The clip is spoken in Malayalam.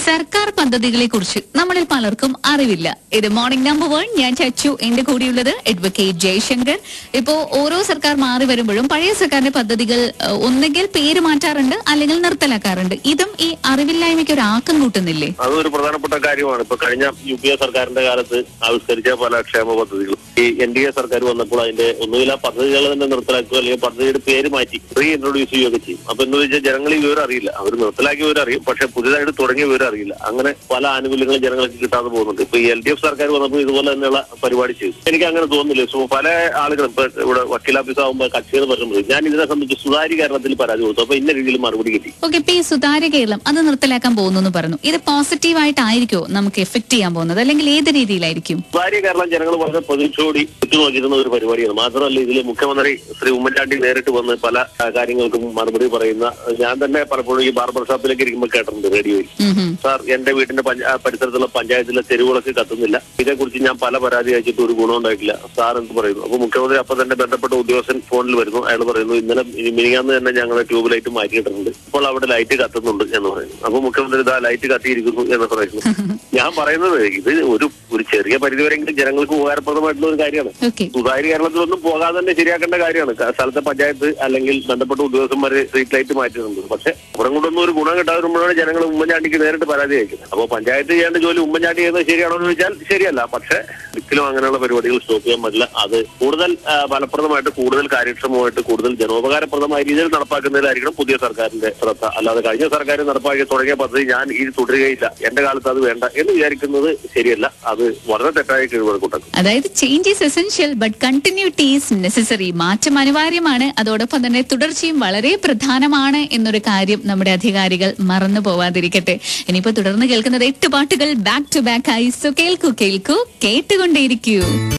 സർക്കാർ പദ്ധതികളെ കുറിച്ച് നമ്മളിൽ പലർക്കും അറിവില്ല ഇത് മോർണിംഗ് നമ്പർ വൺ ഞാൻ ചച്ചു എന്റെ കൂടെയുള്ളത് അഡ്വക്കേറ്റ് ജയശങ്കർ ഇപ്പോ ഓരോ സർക്കാർ മാറി വരുമ്പോഴും പഴയ സർക്കാരിന്റെ പദ്ധതികൾ ഏഹ്, ഒന്നുകിൽ പേര് മാറ്റാറുണ്ട് അല്ലെങ്കിൽ നിർത്തലാക്കാറുണ്ട് ഇതും ഈ അറിവില്ലായ്മയ്ക്ക് ഒരു ആക്കം കൂട്ടുന്നില്ലേ അതൊരു പ്രധാനപ്പെട്ട കാര്യമാണ് ഇപ്പൊ കഴിഞ്ഞ യു പി എ സർക്കാരിന്റെ കാലത്ത് ആവിഷ്കരിച്ച പല ക്ഷേമ പദ്ധതികളും ഈ എൻ ഡി എ സർക്കാർ വന്നപ്പോൾ അതിന്റെ ഒന്നുകിൽ ആ പദ്ധതികൾ തന്നെ നിർത്തലാക്കുക അല്ലെങ്കിൽ പദ്ധതിയുടെ പേര് മാറ്റി റീ ഇൻട്രൊഡ്യൂസ് ചെയ്യുകയൊക്കെ ചെയ്യും അപ്പൊ എന്ന് വെച്ചാൽ ജനങ്ങൾ ഈ വിവരം അറിയില്ല അവർ നിർത്തലാക്കിയ വിവരം അറിയും പക്ഷെ പുതിയതായിട്ട് തുടങ്ങിയ വിവരം അറിയില്ല അങ്ങനെ പല ആനുകൂല്യങ്ങളും ജനങ്ങൾക്ക് കിട്ടാതെ പോകുന്നുണ്ട് ഇപ്പൊ ഈ എൽ ഡി എഫ് സർക്കാർ വന്നപ്പോൾ ഇതുപോലെ തന്നെയുള്ള പരിപാടി ചെയ്തു എനിക്ക് അങ്ങനെ തോന്നുന്നില്ല സോ പല ആളുകളും ഇപ്പൊ ഇവിടെ വക്കീലാഫീസ് ആകുമ്പോൾ കക്ഷികൾ പറയുമ്പോൾ ഞാൻ ഇതിനെ സംബന്ധിച്ച് സുതാരീകരണത്തിൽ പരാതി കൊടുത്തു അപ്പൊ ഇന്ന രീതിയിൽ മറുപടി കിട്ടി ഓക്കെ ഇപ്പൊ ഈ സുതാര്യ കേരളം അത് നിർത്തലാക്കാൻ പോകുന്നു എന്ന് പറഞ്ഞു ഇത് പോസിറ്റീവ് ആയിട്ടായിരിക്കോ നമുക്ക് എഫക്ട് ചെയ്യാൻ പോകുന്നത് അല്ലെങ്കിൽ ഏത് രീതിയിലായിരിക്കും ഭാര്യ കേരളം ജനങ്ങൾ വളരെ പ്രതീക്ഷയോടി ഉറ്റുനോക്കിയിരുന്ന ഒരു പരിപാടിയാണ് മാത്രമല്ല ഇതിൽ മുഖ്യമന്ത്രി ശ്രീ ഉമ്മൻചാണ്ടി നേരിട്ട് വന്ന് പല ആ, കാര്യങ്ങൾക്കും മറുപടി പറയുന്ന ഞാൻ തന്നെ പലപ്പോഴും ഈ ബാർബർ ഷോപ്പിലേക്ക് ഇരിക്കുമ്പോൾ കേട്ടിട്ടുണ്ട് റേഡിയോയിൽ ഉം ഹും. സാർ എന്റെ വീടിന്റെ പഞ്ച- ആ, പരിസരത്തുള്ള പഞ്ചായത്തിലെ തെരുവുകളൊക്കെ കത്തുന്നില്ല ഇതേക്കുറിച്ച് ഞാൻ പല പരാതി അയച്ചിട്ട് ഒരു ഗുണം ഉണ്ടായിട്ടില്ല സാർ എന്ത് പറയുന്നു അപ്പൊ മുഖ്യമന്ത്രി അപ്പൊ തന്നെ ബന്ധപ്പെട്ട ഉദ്യോഗസ്ഥൻ ഫോണിൽ വരുന്നു അയാൾ പറയുന്നു ഇന്നലെ ഇനി മിനിങ്ങാന്ന് തന്നെ ഞങ്ങൾ ട്യൂബ് ലൈറ്റ് മാറ്റിയിട്ടുണ്ട് ഇപ്പോൾ അവിടെ ലൈറ്റ് കത്തുന്നുണ്ട് എന്ന് പറയുന്നു അപ്പൊ മുഖ്യമന്ത്രി ഇതാ ലൈറ്റ് കത്തിയിരിക്കുന്നു എന്ന് പറയുന്നു ഞാൻ പറയുന്നത് ഇത് ഒരു ഒരു ചെറിയ പരിധിവരെങ്കിലും ജനങ്ങൾക്ക് ഉപകാരപ്രദമായിട്ടുള്ള ഒരു കാര്യമാണ് ഓക്കെ സുതാര്യ കേരളത്തിലൊന്നും പോകാതെ തന്നെ ശരിയാക്കേണ്ട കാര്യമാണ് ക- സ്ഥലത്തെ പഞ്ചായത്ത് അല്ലെങ്കിൽ ബന്ധപ്പെട്ട ഉദ്യോഗസ്ഥന്മാര് സ്ട്രീറ്റ് ലൈറ്റ് മാറ്റിയിട്ടുണ്ട് പക്ഷെ അവിടെ കൊണ്ടൊന്നും ഒരു ഗുണം കിട്ടാതെ വരുമ്പോഴാണ് ജനങ്ങൾ ഉമ്മൻചാണ്ടിക്ക് നേരിട്ട് പരാതി അയക്കുന്നത് അപ്പോൾ പഞ്ചായത്ത് ചെയ്യേണ്ട ജോലി ഉമ്മൻചാണ്ടി ചെയ്യുന്നത് ശരിയാണോ എന്ന് ചോദിച്ചാൽ ശരിയല്ല പക്ഷെ ഒരിക്കലും അങ്ങനെയുള്ള പരിപാടികൾ സ്റ്റോപ്പ് ചെയ്യാൻ പറ്റില്ല അത് കൂടുതൽ ആ, ഫലപ്രദമായിട്ട് കൂടുതൽ കാര്യക്ഷമമായിട്ട് കൂടുതൽ ജനോപകാരപ്രദമായ രീതിയിൽ നടപ്പാക്കുന്നതിലായിരിക്കണം പുതിയ സർക്കാരിന്റെ ശ്രദ്ധ അല്ലാതെ കഴിഞ്ഞ സർക്കാർ നടപ്പാക്കി തുടങ്ങിയ പദ്ധതി ഞാൻ ഇത് തുടരുകയില്ല എന്റെ കാലത്ത് അത് വേണ്ട എന്ന് വിചാരിക്കുന്നത് ശരിയല്ല അത് വളരെ തെറ്റായ കീഴ്വഴക്കൂട്ടം അതായത് change is essential but continuity is necessary മാറ്റം അനിവാര്യമാണ് അതോടൊപ്പം തന്നെ തുടർച്ചയും വളരെ പ്രധാനമാണ് എന്നൊരു കാര്യം നമ്മുടെ അധികാരികൾ മറന്നു പോവാതിരിക്കട്ടെ ഇനിയിപ്പോ തുടർന്ന് കേൾക്കുന്നത് എട്ട് പാട്ടുകൾ ബാക്ക് ടു ബാക്ക് ആയി സോ കേൾക്കൂ കേൾക്കൂ കേട്ടുകൊണ്ടേയിരിക്കൂ